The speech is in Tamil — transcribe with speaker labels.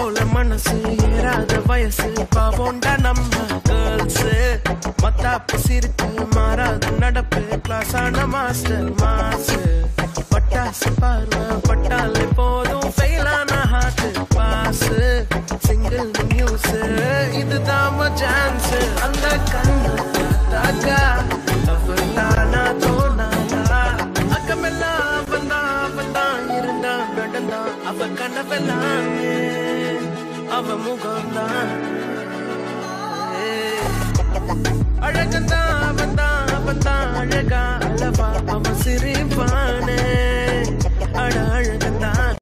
Speaker 1: போல மனசு ஏறாத வயசு பாவோண்டா நம்ம கேர்ள்ஸ் மத்தாப்பு சிரிப்பு மாறாத நடப்பு கிளாஸ் ஆன மாஸ்டர் மாசு பட்டாசு பார்வை பட்டாலே போதும் ஃபெயிலான ஹார்ட் பாஸ் சிங்கிள் நியூஸ் இதுதான் சான்ஸ் அந்த கண்ணு பார்த்தாக்கா அவர் தானா தோணாதா அக்கமெல்லாம் அவன் தான் அவன் தான் இருந்தான் நடந்தான் அவ கனவெல்லாம் அவ முகம்தான் அழகந்தான் அவன் தான் அவன் தான் அழகா அளவா அவன் சிரிப்பானே அட அழகு